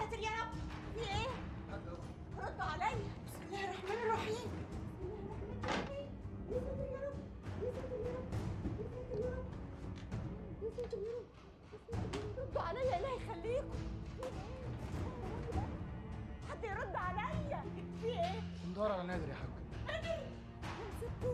ساتر يا رب في ايه؟ ردوا عليا بسم الله الرحمن الرحيم يا ساتر يا رب يا ساتر يا رب يا ساتر يا رب ردوا عليا الله يخليكم حد يرد عليا في ايه؟ ندور على نادر يا حاج يا ستي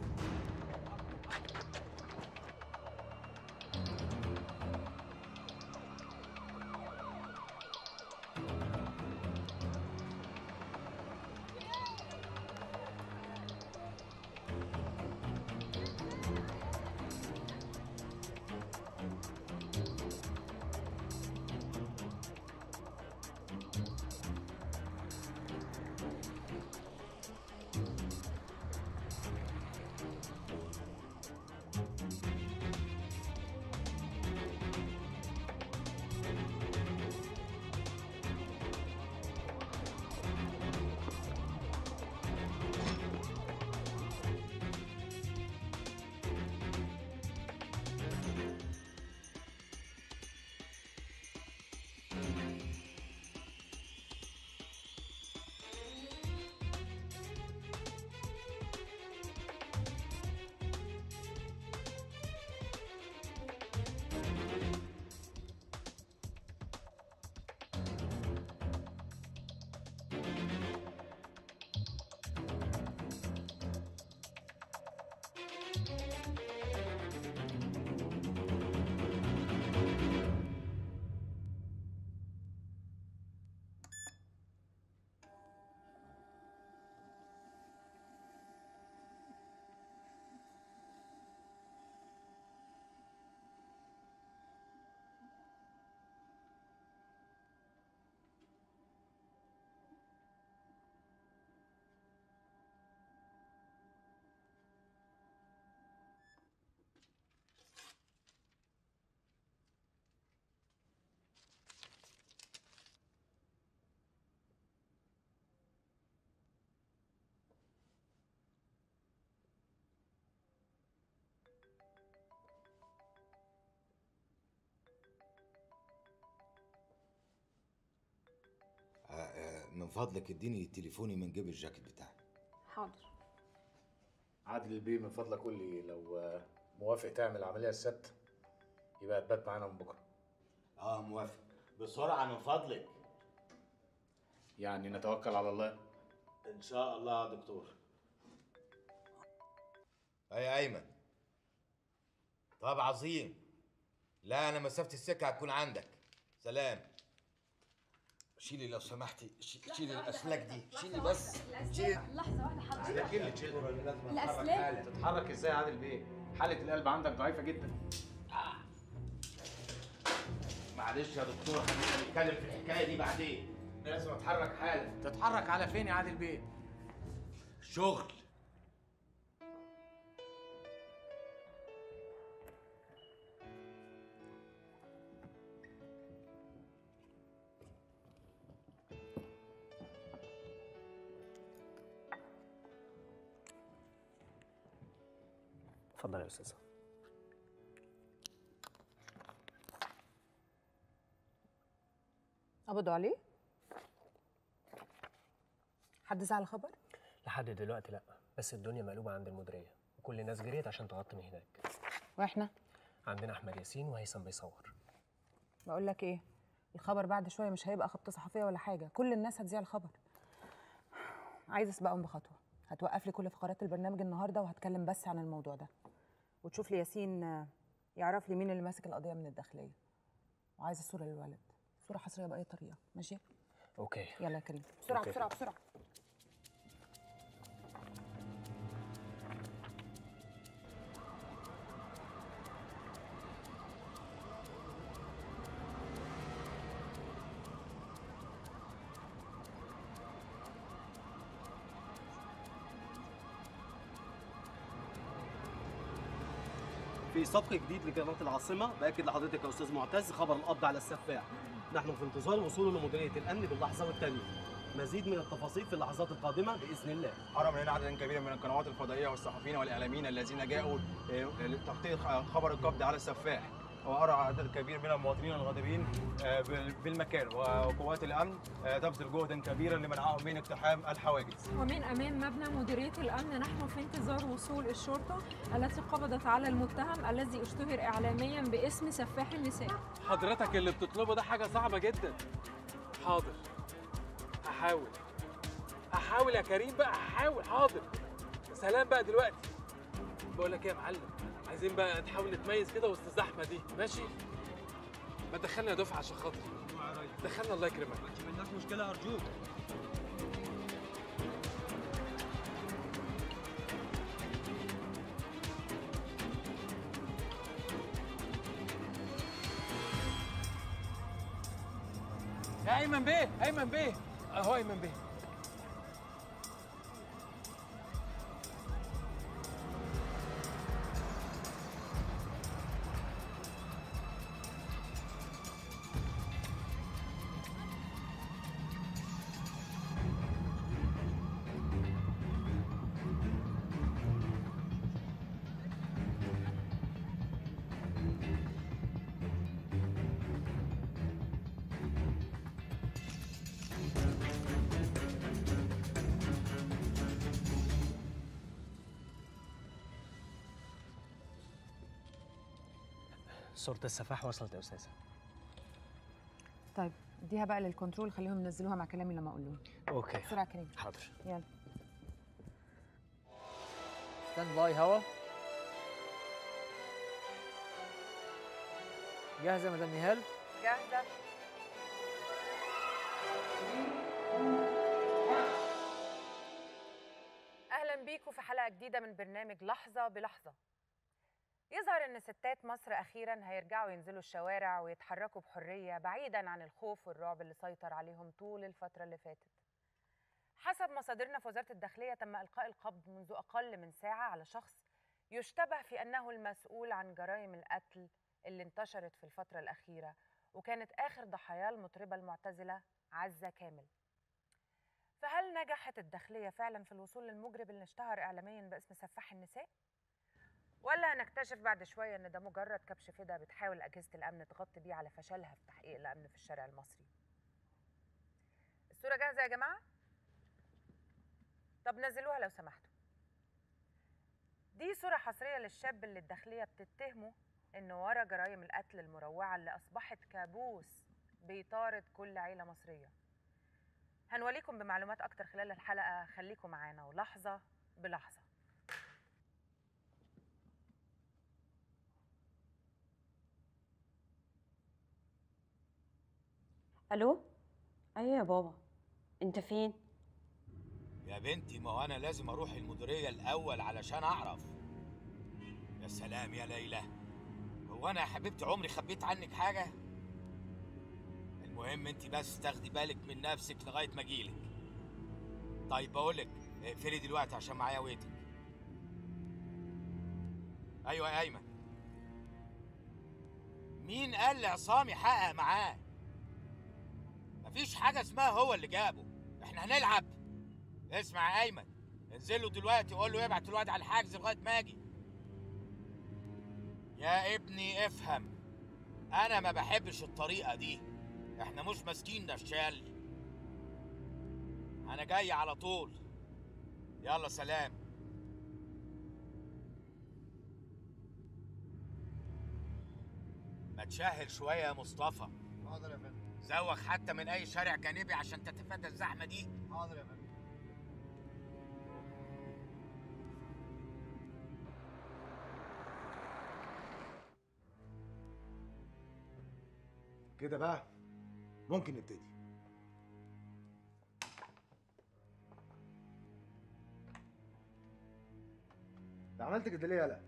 آه، آه، من فضلك اديني تليفوني من جيب الجاكيت بتاعي حاضر عادل البيه من فضلك قول لي لو آه، موافق تعمل عمليه السبت يبقى تبات معانا من بكره اه موافق بسرعه من فضلك يعني نتوكل على الله ان شاء الله يا دكتور اي ايمن طب عظيم لا انا مسافه السكه هتكون عندك سلام شيلي لو سمحتي شي- شيلي الاسلاك دي شيلي بس شيلي لحظة واحدة حضرتك كلمة تشيل الأسلاك تتحرك ازاي يا عادل بيه حالة القلب عندك ضعيفة جدا معلش يا دكتور خلينا نتكلم في الحكايه دي بعدين لازم اتحرك حالا تتحرك على فين يا عادل بيه شغل اتفضل يا استاذ قبضوا عليه؟ حد زعل الخبر؟ لحد دلوقتي لا بس الدنيا مقلوبه عند المديريه وكل الناس جريت عشان تغطي من هناك واحنا عندنا احمد ياسين وهيثم بيصور بقول لك ايه الخبر بعد شويه مش هيبقى خبطه صحفيه ولا حاجه كل الناس هتذيع الخبر عايزه اسبقهم بخطوه هتوقف لي كل فقرات البرنامج النهارده وهتكلم بس عن الموضوع ده وتشوف لي ياسين آه، يعرف لي مين اللي ماسك القضيه من الداخليه وعايزه صوره للولد صوره حصريه باي طريقه ماشي اوكي يلا يا كريم بسرعه أوكي. بسرعه بسرعه في سبق جديد لقناة العاصمة بأكد لحضرتك يا أستاذ معتز خبر القبض على السفاح نحن في انتظار وصوله لمديرية الأمن باللحظة والثانية مزيد من التفاصيل في اللحظات القادمة بإذن الله حرم لنا عدد كبير من القنوات الفضائيه والصحفيين والاعلاميين الذين جاءوا آه، لتغطيه خبر القبض على السفاح وأرى عدد كبير من المواطنين الغاضبين آه، بال- بالمكان وقوات الأمن آه، تبذل جهدا كبيرا لمنعهم من اقتحام الحواجز ومن أمام مبنى مديرية الأمن نحن في انتظار وصول الشرطة التي قبضت على المتهم الذي اشتهر إعلاميا باسم سفاح النساء حضرتك اللي بتطلبه ده حاجة صعبة جدا حاضر هحاول هحاول يا كريم بقى هحاول حاضر سلام بقى دلوقتي بقول لك ايه يا معلم عايزين بقى نحاول نتميز كده وسط الزحمة دي ماشي ما تدخلنا يا دفعة عشان خاطري دخلنا الله يكرمك ما عندناش مشكلة أرجوك يا ايمن بيه ايمن بيه اهو ايمن بيه صورة السفاح وصلت يا أستاذة طيب اديها بقى للكنترول خليهم ينزلوها مع كلامي لما اقول لهم أوكي بسرعه يا كريم حاضر يلا ستاند باي هوا جاهزة يا مدام نهال؟ جاهزه اهلا بيكم في حلقه جديده من برنامج لحظه بلحظه يظهر ان ستات مصر اخيرا هيرجعوا ينزلوا الشوارع ويتحركوا بحريه بعيدا عن الخوف والرعب اللي سيطر عليهم طول الفتره اللي فاتت حسب مصادرنا في وزاره الداخليه تم القاء القبض منذ اقل من ساعه على شخص يشتبه في انه المسؤول عن جرائم القتل اللي انتشرت في الفتره الاخيره وكانت اخر ضحاياه المطربه المعتزله عزه كامل فهل نجحت الداخليه فعلا في الوصول للمجرم اللي اشتهر اعلاميا باسم سفاح النساء ولا هنكتشف بعد شويه ان ده مجرد كبش فدا بتحاول اجهزه الامن تغطي بيه على فشلها في تحقيق الامن في الشارع المصري الصوره جاهزه يا جماعه طب نزلوها لو سمحتوا دي صورة حصرية للشاب اللي الداخلية بتتهمه إنه ورا جرائم القتل المروعة اللي أصبحت كابوس بيطارد كل عيلة مصرية هنوليكم بمعلومات أكتر خلال الحلقة خليكم معانا ولحظة بلحظة الو ايوه يا بابا انت فين يا بنتي ما هو انا لازم اروح المديريه الاول علشان اعرف يا سلام يا ليلى هو انا يا حبيبتي عمري خبيت عنك حاجه المهم انت بس تاخدي بالك من نفسك لغايه ما اجيلك طيب بقول لك اقفلي دلوقتي عشان معايا ويتنج ايوه يا ايمن مين قال لعصام يحقق معاه مفيش حاجه اسمها هو اللي جابه احنا هنلعب اسمع يا ايمن انزل له دلوقتي وقول له يبعت الواد على الحجز لغايه ما اجي يا ابني افهم انا ما بحبش الطريقه دي احنا مش ماسكين نشال انا جاي على طول يلا سلام ما تشهل شويه يا مصطفى حاضر يا فندم زوغ حتى من اي شارع جانبي عشان تتفادى الزحمه دي حاضر يا فندم كده بقى ممكن نبتدي ده عملت كده ليه يالا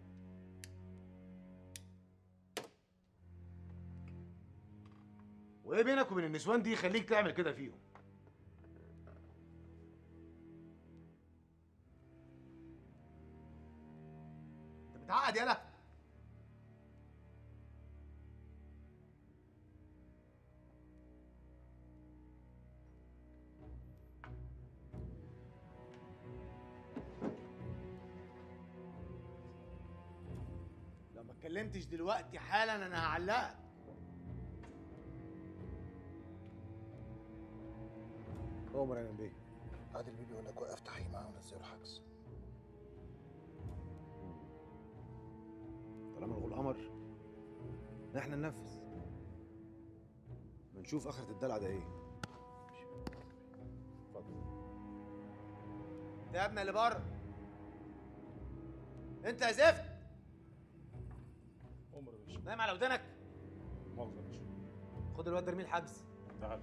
وايه بينك وبين النسوان دي يخليك تعمل كده فيهم انت متعقد يالا اتكلمتش دلوقتي حالا انا هعلقك عمر انا بيه عادل بيه بيقول لك وقف تحقيق معاه ونزله الحجز طالما الغول امر احنا ننفذ بنشوف اخرة الدلع ده ايه انت يا ابني اللي بره انت يا زفت عمر يا باشا نايم على ودنك مؤاخذة يا باشا خد الواد ارميه الحبس تعال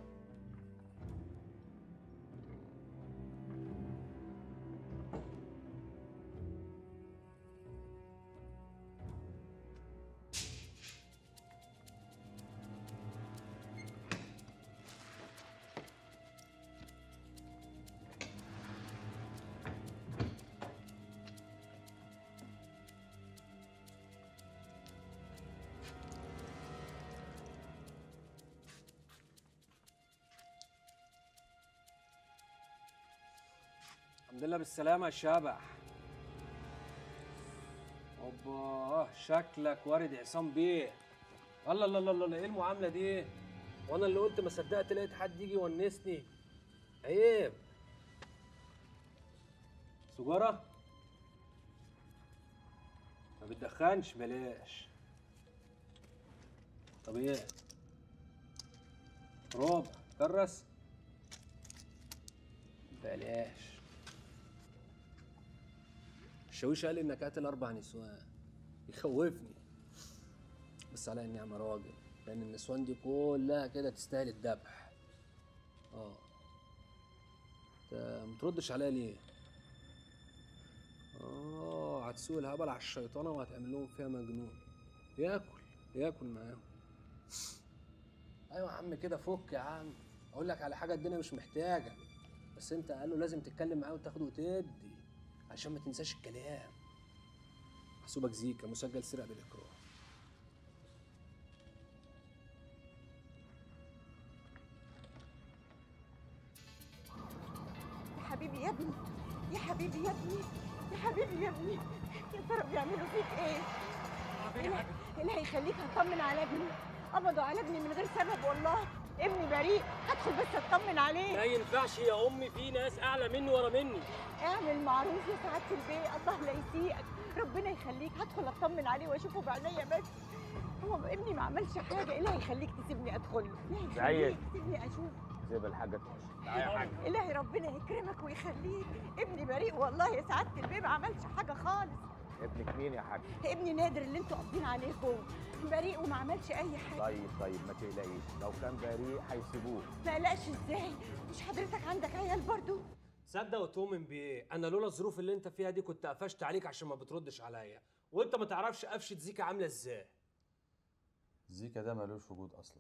الحمد لله بالسلامة يا شبح اوبا شكلك وارد عصام بيه الله الله الله الله ايه المعاملة دي؟ وانا اللي قلت ما صدقت لقيت حد يجي يونسني عيب سجارة؟ ما بتدخنش بلاش طب ايه؟ ربع كرس بلاش الشاويش قال لي انك قاتل اربع نسوان يخوفني بس على اني اعمى راجل لان النسوان دي كلها كده تستاهل الذبح اه انت متردش عليا ليه اه هتسوق الهبل على الشيطانه وهتعمل لهم فيها مجنون ياكل ياكل معاهم ايوه يا عم كده فك يا عم اقول لك على حاجه الدنيا مش محتاجه بس انت قال له لازم تتكلم معاه وتاخد وتدي عشان ما تنساش الكلام محسوبك زيكا مسجل سرقه بالاكراه يا حبيبي يا ابني يا حبيبي يا ابني يا حبيبي يا ابني يا ترى بيعملوا فيك ايه؟ إيه اللي هيخليك هطمن على ابني قبضوا على ابني من غير سبب والله ابني بريء هدخل بس اطمن عليه ما ينفعش يا امي في ناس اعلى مني ورا مني اعمل معروف يا سعاده البيه الله لا يسيئك ربنا يخليك هدخل اطمن عليه واشوفه بعينيا بس هو ابني ما عملش حاجه ايه اللي هيخليك تسيبني ادخل له؟ ايه اللي سعيد. هيخليك تسيبني اشوف سيب الحاجة تخش تعالى يا حاج الهي ربنا يكرمك ويخليك ابني بريء والله يا سعاده البيه ما عملش حاجه خالص ابنك مين يا حاج ابني نادر اللي انتوا قابضين عليه جوه بريء وما عملش اي حاجه طيب طيب ما تقلقيش لو كان بريء هيسيبوه ما قلقش ازاي مش حضرتك عندك عيال برضو صدق وتؤمن بايه انا لولا الظروف اللي انت فيها دي كنت قفشت عليك عشان ما بتردش عليا وانت ما تعرفش قفشه زيكا عامله ازاي زيكا ده ملوش وجود اصلا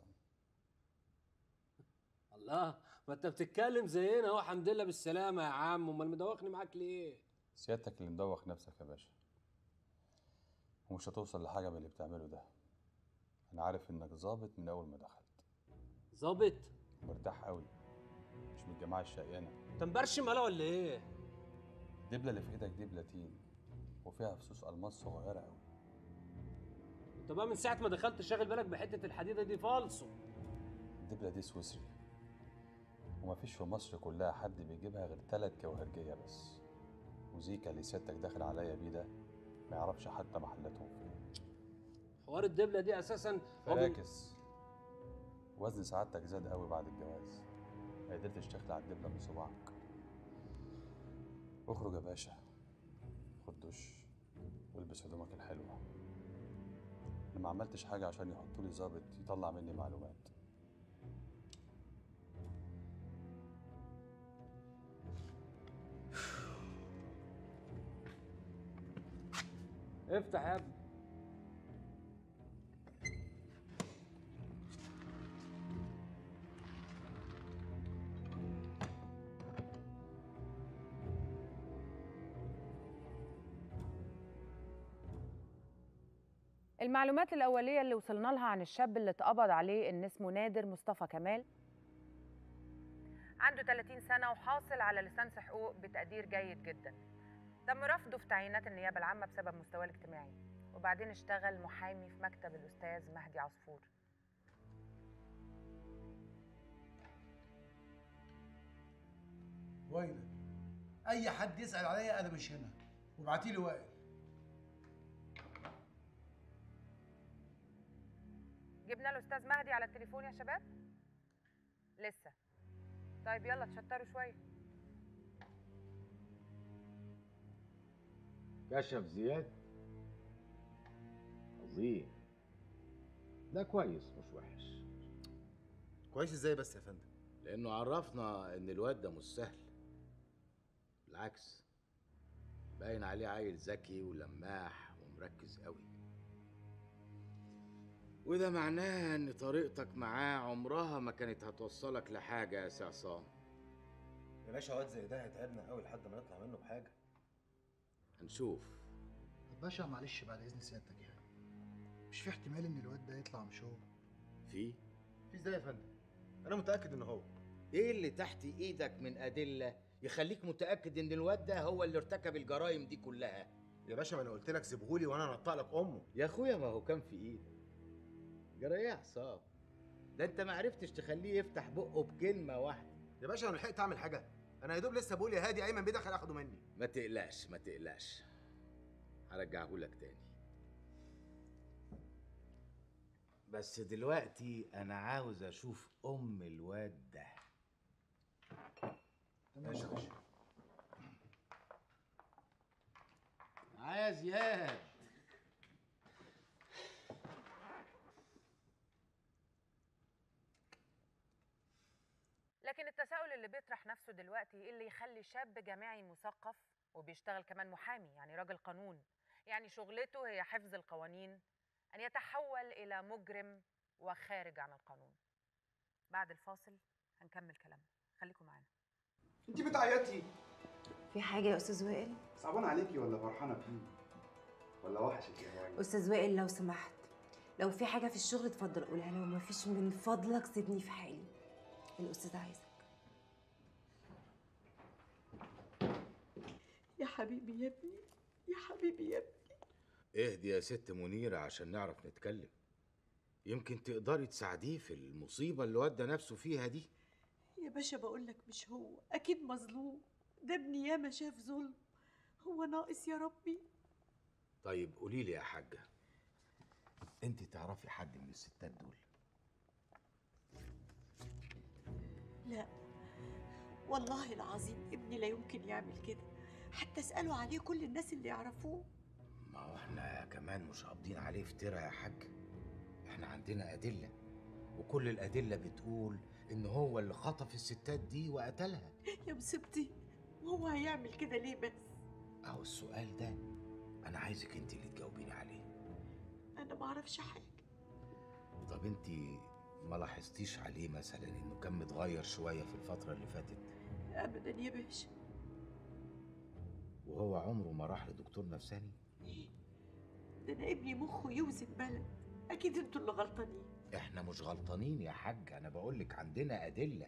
الله ما انت بتتكلم زينا اهو الحمد لله بالسلامه يا عم امال مدوخني معاك ليه سيادتك اللي مدوخ نفسك يا باشا ومش هتوصل لحاجه من اللي بتعمله ده انا عارف انك ظابط من اول ما دخلت ظابط مرتاح قوي مش من الجماعه الشقيانه انت مبرشم ولا ولا ايه الدبله اللي في ايدك دي بلاتين وفيها فصوص الماس صغيره قوي انت بقى من ساعه ما دخلت شاغل بالك بحته الحديده دي فالصو الدبله دي سويسري ومفيش في مصر كلها حد بيجيبها غير تلات جوهرجيه بس وزيكا اللي سيادتك داخل عليا بيه ده ما يعرفش حتى محلاتهم فين حوار الدبله دي اساسا هو بي- فراكس وزن سعادتك زاد قوي بعد الجواز ما قدرتش تخلع الدبله من صباعك اخرج يا باشا خد دش والبس هدومك الحلوه انا ما عملتش حاجه عشان يحطوا لي ظابط يطلع مني معلومات افتح يا ابني المعلومات الأولية اللي وصلنا لها عن الشاب اللي اتقبض عليه إن اسمه نادر مصطفى كمال عنده 30 سنة وحاصل على ليسانس حقوق بتقدير جيد جدا تم رفضه في تعيينات النيابة العامة بسبب مستواه الاجتماعي وبعدين اشتغل محامي في مكتب الأستاذ مهدي عصفور ويلك اي حد يسال عليا انا مش هنا وابعتي لي وائل جبنا الأستاذ مهدي على التليفون يا شباب؟ لسه طيب يلا تشطروا شوية كشف زياد عظيم ده كويس مش وحش كويس ازاي بس يا فندم لانه عرفنا ان الواد ده مش سهل بالعكس باين عليه عيل ذكي ولماح ومركز قوي وده معناه ان طريقتك معاه عمرها ما كانت هتوصلك لحاجه يا سي عصام يا باشا واد زي ده هيتعبنا قوي لحد ما نطلع منه بحاجه هنشوف طب باشا معلش بعد اذن سيادتك يعني مش في احتمال ان الواد ده يطلع مش هو في في ازاي يا فندم انا متاكد ان هو ايه اللي تحت ايدك من ادله يخليك متاكد ان الواد ده هو اللي ارتكب الجرائم دي كلها يا باشا ما انا قلت لك سيبهولي وانا انطق لك امه يا اخويا ما هو كان في ايدك جرى ايه يا حسام ده انت ما عرفتش تخليه يفتح بقه بكلمه واحده يا باشا انا لحقت اعمل حاجه انا يا دوب لسه بقول يا هادي ايمن بيدخل اخده مني ما تقلقش ما تقلقش هرجعه لك تاني بس دلوقتي انا عاوز اشوف ام الواد ده ماشي يا باشا معايا زياد لكن التساؤل اللي بيطرح نفسه دلوقتي ايه اللي يخلي شاب جامعي مثقف وبيشتغل كمان محامي يعني راجل قانون يعني شغلته هي حفظ القوانين ان يتحول الى مجرم وخارج عن القانون بعد الفاصل هنكمل كلامنا خليكم معانا انت بتعيطي في حاجة يا أستاذ وائل؟ صعبان عليكي ولا فرحانه فيه ولا وحشك يا هواي أستاذ وائل لو سمحت لو في حاجة في الشغل اتفضل قولها لو ما فيش من فضلك سيبني في حالي الأستاذ عايزك يا حبيبي يا ابني يا حبيبي يا ابني اهدي يا ست منيرة عشان نعرف نتكلم يمكن تقدري تساعديه في المصيبة اللي ودى نفسه فيها دي يا باشا بقول لك مش هو اكيد مظلوم ده ابني ياما شاف ظلم هو ناقص يا ربي طيب قولي لي يا حاجة انت تعرفي حد من الستات دول لا والله العظيم ابني لا يمكن يعمل كده حتى اسألوا عليه كل الناس اللي يعرفوه ما هو احنا كمان مش قابضين عليه افترا يا حاج احنا عندنا أدلة وكل الأدلة بتقول إن هو اللي خطف الستات دي وقتلها يا مصيبتي وهو هيعمل كده ليه بس أهو السؤال ده أنا عايزك أنت اللي تجاوبيني عليه انا ما اعرفش حاجه طب أنت ما لاحظتيش عليه مثلا إنه كان متغير شوية في الفترة اللي فاتت ابدا يا باشا وهو عمره ما راح لدكتور نفساني ده انا ابني مخه يوزن بلد اكيد انتوا اللي غلطانين احنا مش غلطانين يا حاج انا بقولك عندنا ادله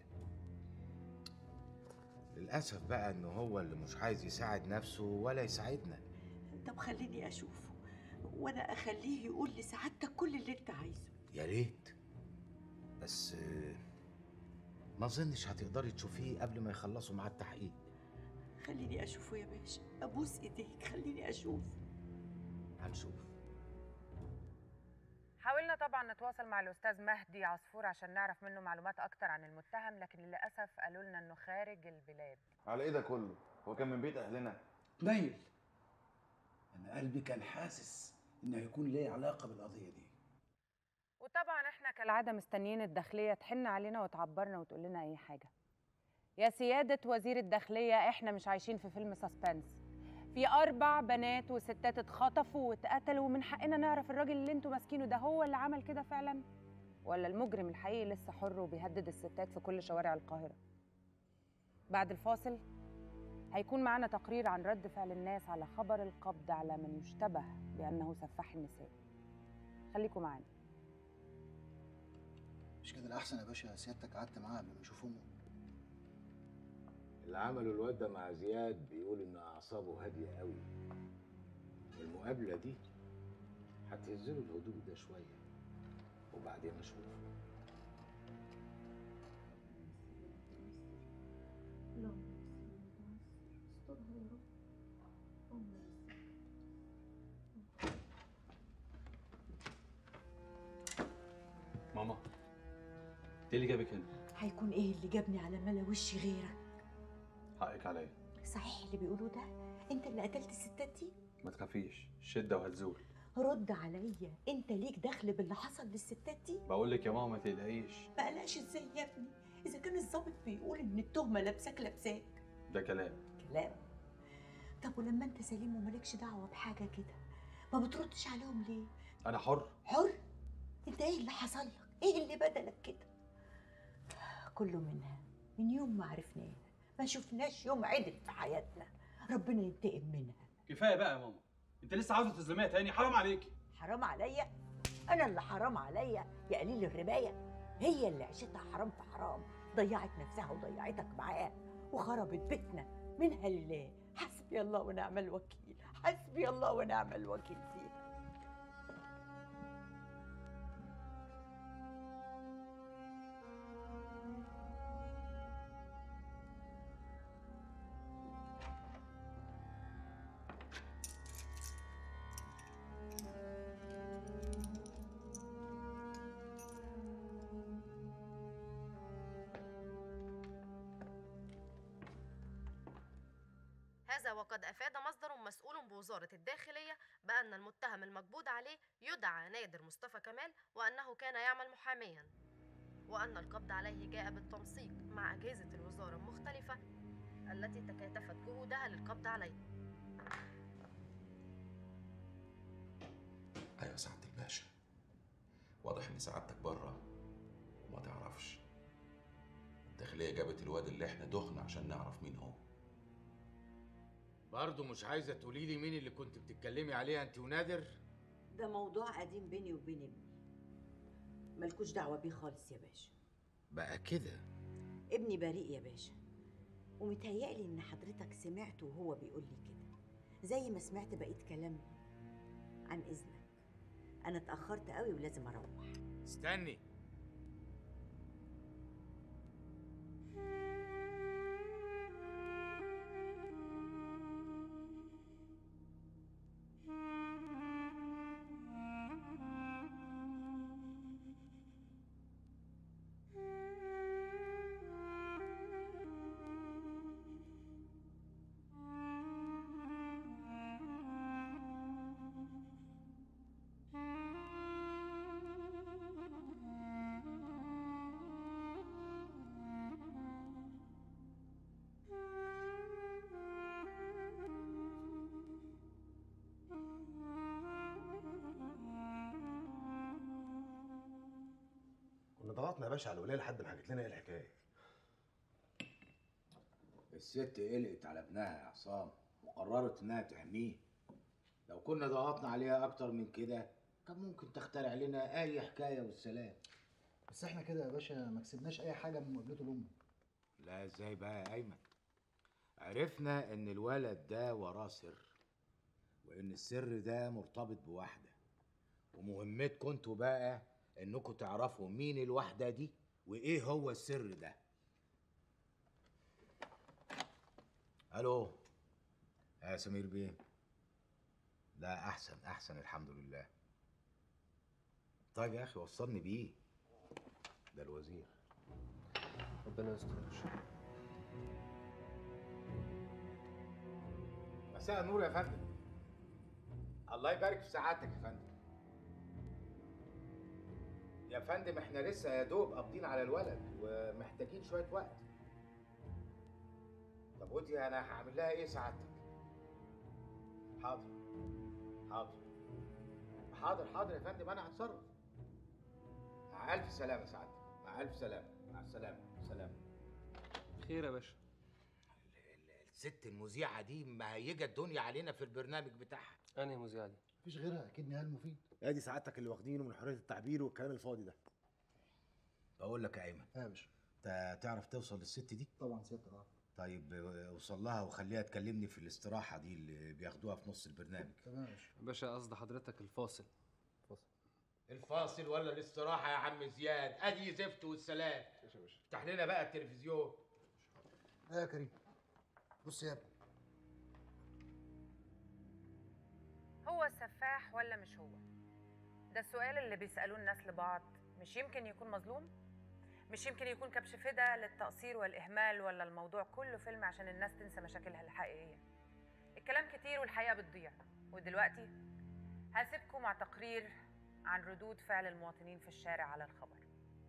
للاسف بقى ان هو اللي مش عايز يساعد نفسه ولا يساعدنا طب خليني اشوفه وانا اخليه يقول لسعادتك كل اللي انت عايزه يا ريت بس آه، ما اظنش هتقدري تشوفيه قبل ما يخلصوا مع التحقيق خليني اشوفه يا باشا ابوس ايديك خليني اشوف هنشوف حاولنا طبعا نتواصل مع الأستاذ مهدي عصفور عشان نعرف منه معلومات أكتر عن المتهم لكن للأسف قالوا لنا إنه خارج البلاد على ايه ده كله هو كان من بيت اهلنا نيل انا قلبي كان حاسس ان هيكون ليه علاقه بالقضيه دي وطبعا احنا كالعادة مستنيين الداخلية تحن علينا وتعبرنا وتقول لنا أي حاجة يا سيادة وزير الداخلية احنا مش عايشين في فيلم سسبنس في أربع بنات وستات اتخطفوا واتقتلوا ومن حقنا نعرف الراجل اللي انتوا ماسكينه ده هو اللي عمل كده فعلا ولا المجرم الحقيقي لسه حر وبيهدد الستات في كل شوارع القاهرة بعد الفاصل هيكون معانا تقرير عن رد فعل الناس على خبر القبض على من يشتبه بأنه سفاح النساء خليكم معانا مش كده الاحسن يا باشا سيادتك قعدت معاه قبل ما نشوف امه اللي عمله الواد ده مع زياد بيقول ان اعصابه هاديه قوي والمقابله دي هتهزله الهدوء ده شويه وبعدين اشوف ماما ايه اللي جابك هنا؟ هيكون ايه اللي جابني على ملا وشي غيرك حقك عليا صحيح اللي بيقولوه ده انت اللي قتلت الستات دي ما تخافيش الشده وهتزول رد عليا انت ليك دخل باللي حصل للستات دي بقول لك يا ماما ما تقلقيش ما قلقش ازاي يا ابني اذا كان الضابط بيقول ان التهمه لابساك لابساك ده كلام كلام طب ولما انت سليم ومالكش دعوه بحاجه كده ما بتردش عليهم ليه انا حر حر انت ايه اللي حصل لك ايه اللي بدلك كده كله منها من يوم ما عرفناه ما شفناش يوم عدل في حياتنا ربنا ينتقم منها كفايه بقى يا ماما انت لسه عاوزه تظلميها تاني حرام عليكي حرام عليا انا اللي حرام عليا يا قليل الربايه هي اللي عيشتها حرام في حرام ضيعت نفسها وضيعتك معاها وخربت بيتنا منها لله حسبي الله ونعم الوكيل حسبي الله ونعم الوكيل فيها هذا وقد أفاد مصدر مسؤول بوزارة الداخلية بأن المتهم المقبوض عليه يدعى نادر مصطفى كمال وأنه كان يعمل محاميا وأن القبض عليه جاء بالتنسيق مع أجهزة الوزارة المختلفة التي تكاتفت جهودها للقبض عليه ايوه سعاده الباشا واضح ان سعادتك بره وما تعرفش الداخليه جابت الواد اللي احنا دخنا عشان نعرف مين هو برضه مش عايزه تقولي لي مين اللي كنت بتتكلمي عليها انت ونادر ده موضوع قديم بيني وبين ابني ملكوش دعوه بيه خالص يا باشا بقى كده ابني بريء يا باشا ومتهيألي ان حضرتك سمعته وهو بيقول لي كده زي ما سمعت بقية كلامه عن اذنك انا اتأخرت قوي ولازم اروح استني كنا ضغطنا يا باشا على الولايه لحد ما حكت لنا ايه الحكايه الست قلقت على ابنها يا عصام وقررت انها تحميه لو كنا ضغطنا عليها اكتر من كده كان ممكن تخترع لنا اي حكايه والسلام بس احنا كده يا باشا ما كسبناش اي حاجه من مقابلته لامه لا ازاي بقى يا ايمن عرفنا ان الولد ده وراه سر وان السر ده مرتبط بواحده ومهمتكم انتوا بقى انكم تعرفوا مين الواحده دي وايه هو السر ده الو يا سمير بيه لا احسن احسن الحمد لله طيب يا اخي وصلني بيه ده الوزير ربنا يستر مساء النور يا فندم الله يبارك في سعادتك يا فندم يا فندم احنا لسه يا دوب قابضين على الولد ومحتاجين شويه وقت طب ودي انا هعمل لها ايه سعادتك حاضر حاضر حاضر حاضر يا فندم انا هتصرف مع الف سلامه سعادتك مع الف سلامه مع السلامه سلام خير يا باشا الست المذيعه دي مهيجه الدنيا علينا في البرنامج بتاعها انهي مذيعه دي مفيش غيرها اكيد نهال مفيد ادي سعادتك اللي واخدينه من حريه التعبير والكلام الفاضي ده بقول لك يا ايمن اه يا باشا انت تعرف توصل للست دي طبعا سيادتك اه طيب اوصل لها وخليها تكلمني في الاستراحه دي اللي بياخدوها في نص البرنامج تمام يا باشا باشا قصد حضرتك الفاصل الفاصل ولا الاستراحه يا عم زياد ادي زفت والسلام افتح لنا بقى التلفزيون ايه يا كريم بص يا ابني هو السفاح ولا مش هو ده السؤال اللي بيسألوه الناس لبعض مش يمكن يكون مظلوم مش يمكن يكون كبش فدا للتقصير والإهمال ولا الموضوع كله فيلم عشان الناس تنسى مشاكلها الحقيقية الكلام كتير والحقيقة بتضيع ودلوقتي هسيبكم مع تقرير عن ردود فعل المواطنين في الشارع على الخبر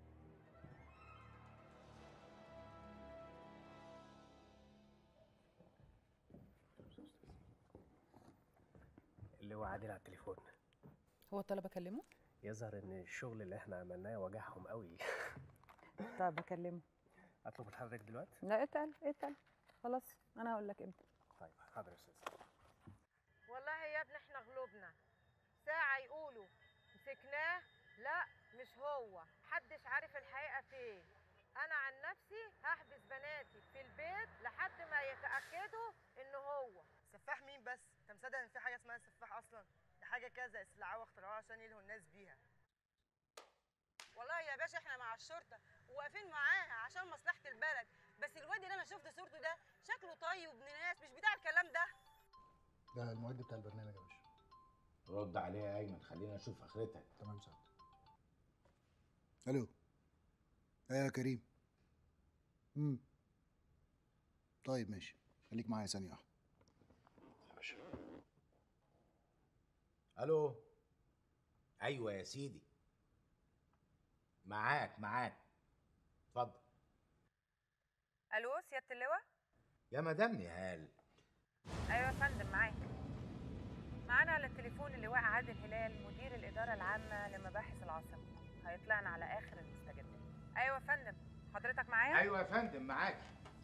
اللي هو عادل على التليفون هو الطلب أكلمه؟ يظهر ان الشغل اللي احنا عملناه وجعهم قوي طب أكلمه اطلب لحضرتك دلوقتي لا اتقل اتقل خلاص أنا هقول لك إمتى طيب حاضر يا استاذ والله يا ابني احنا غلوبنا ساعة يقولوا مسكناه لا مش هو محدش عارف الحقيقة فين انا عن نفسي هحبس بناتي في البيت لحد ما يتأكدوا ان هو سفاح مين بس؟ انت مصدق ان في حاجه اسمها سفاح اصلا؟ دي حاجه كذا استدعاء واختراعها عشان يلهوا الناس بيها. والله يا باشا احنا مع الشرطه وواقفين معاها عشان مصلحه البلد بس الواد اللي انا شفت صورته ده شكله طيب وابن ناس مش بتاع الكلام ده ده المعد بتاع البرنامج يا باشا رد عليها يا ايمن خلينا نشوف اخرتها تمام سعد الو ايه يا كريم امم طيب ماشي خليك معايا ثانيه واحده الو ايوه يا سيدي معاك معاك اتفضل ألو سيادة اللواء يا مدام نهال أيوة يا فندم معاك معانا على التليفون اللواء عادل هلال مدير الإدارة العامة لمباحث العاصمة هيطلعنا على آخر المستجدات أيوة يا فندم حضرتك معايا؟ ايوه يا فندم معاك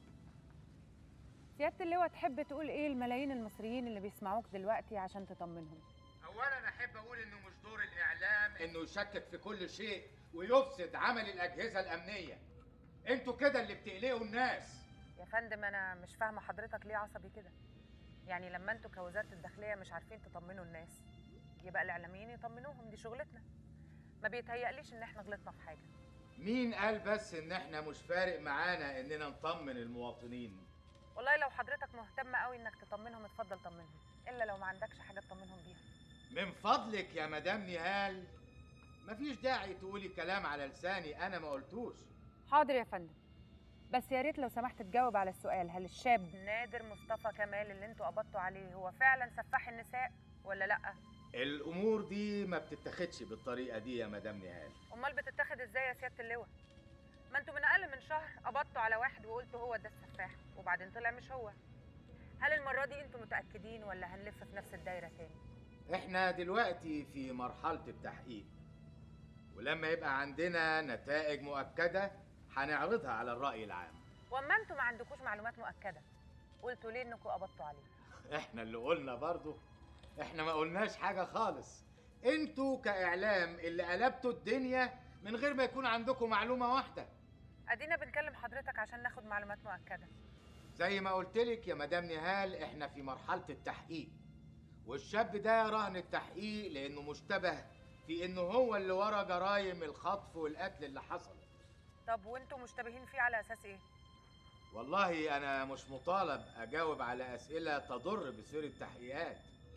سيادة اللواء تحب تقول إيه الملايين المصريين اللي بيسمعوك دلوقتي عشان تطمنهم؟ اولا احب اقول انه مش دور الاعلام انه يشكك في كل شيء ويفسد عمل الاجهزه الامنيه انتوا كده اللي بتقلقوا الناس يا فندم أنا مش فاهمة حضرتك ليه عصبي كده يعني لما انتوا كوزارة الداخلية مش عارفين تطمنوا الناس يبقى الإعلاميين يطمنوهم دي شغلتنا ما بيتهيأليش إن إحنا غلطنا في حاجة مين قال بس ان احنا مش فارق معانا اننا نطمن المواطنين والله لو حضرتك مهتم قوي إنك تطمنهم اتفضل طمنهم إلا لو ما عندكش حاجة تطمنهم بيها من فضلك يا مدام نهال مفيش داعي تقولي كلام على لساني انا ما قلتوش حاضر يا فندم بس يا ريت لو سمحت تجاوب على السؤال هل الشاب نادر مصطفى كمال اللي انتوا قبضتوا عليه هو فعلا سفاح النساء ولا لا الامور دي ما بتتاخدش بالطريقه دي يا مدام نهال امال بتتاخد ازاي يا سياده اللواء ما انتوا من اقل من شهر قبضتوا على واحد وقلتوا هو ده السفاح وبعدين طلع مش هو هل المره دي انتوا متاكدين ولا هنلف في نفس الدايره تاني احنا دلوقتي في مرحله التحقيق ولما يبقى عندنا نتائج مؤكده هنعرضها على الراي العام واما انتوا ما عندكوش معلومات مؤكده قلتوا ليه انكم قبضتوا عليه احنا اللي قلنا برضو احنا ما قلناش حاجه خالص انتوا كاعلام اللي قلبتوا الدنيا من غير ما يكون عندكم معلومه واحده ادينا بنكلم حضرتك عشان ناخد معلومات مؤكده زي ما قلت لك يا مدام نهال احنا في مرحله التحقيق والشاب ده رهن التحقيق لانه مشتبه في انه هو اللي ورا جرايم الخطف والقتل اللي حصل طب وانتوا مشتبهين فيه على اساس ايه والله انا مش مطالب اجاوب على اسئله تضر بسير التحقيقات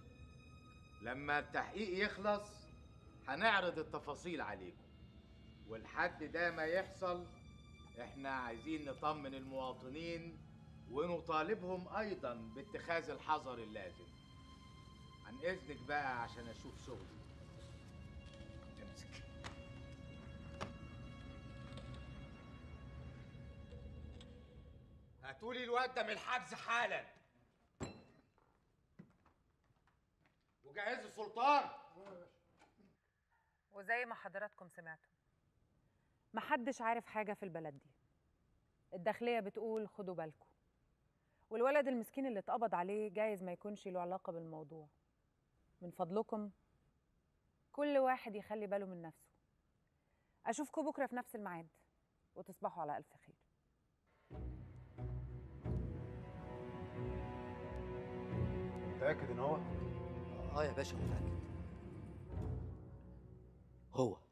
لما التحقيق يخلص هنعرض التفاصيل عليكم والحد ده ما يحصل احنا عايزين نطمن المواطنين ونطالبهم ايضا باتخاذ الحذر اللازم عن اذنك بقى عشان اشوف شغلي امسك هاتولي الواد ده من الحبس حالا وجهزوا السلطان وزي ما حضراتكم سمعتوا محدش عارف حاجة في البلد دي الداخلية بتقول خدوا بالكم والولد المسكين اللي اتقبض عليه جايز ما يكونش له علاقة بالموضوع من فضلكم كل واحد يخلي باله من نفسه أشوفكم بكرة في نفس الميعاد وتصبحوا على ألف خير متاكد ان هو اه يا باشا متاكد هو